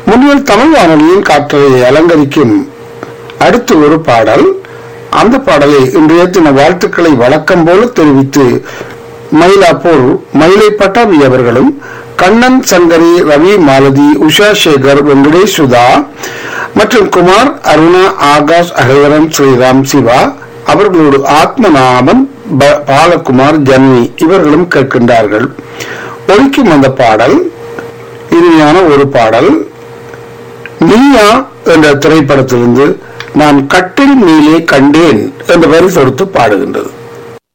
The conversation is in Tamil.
முன்னில் தமிழ் வானொலியின் காற்றலை அலங்கரிக்கும் அடுத்து ஒரு பாடல் அந்த பாடலை இன்றைய தின வாழ்த்துக்களை வழக்கம் போல தெரிவித்து மயிலாப்பூர் மயிலை பட்டாபி அவர்களும் கண்ணன் சங்கரி ரவி மாலதி உஷா சேகர் வெங்கடேஷ் சுதா மற்றும் குமார் அருணா ஆகாஷ் அகவரன் ஸ்ரீராம் சிவா அவர்களோடு ஆத்மநாமன் ப- பாலகுமார் ஜன்வி இவர்களும் கேட்கின்றார்கள் ஒழிக்கும் அந்த பாடல் இனிமையான ஒரு பாடல் நீயா என்ற திரைப்படத்திலிருந்து நான் கட்டில் மேலே கண்டேன் என்ற வரி தொடுத்து பாடுகின்றது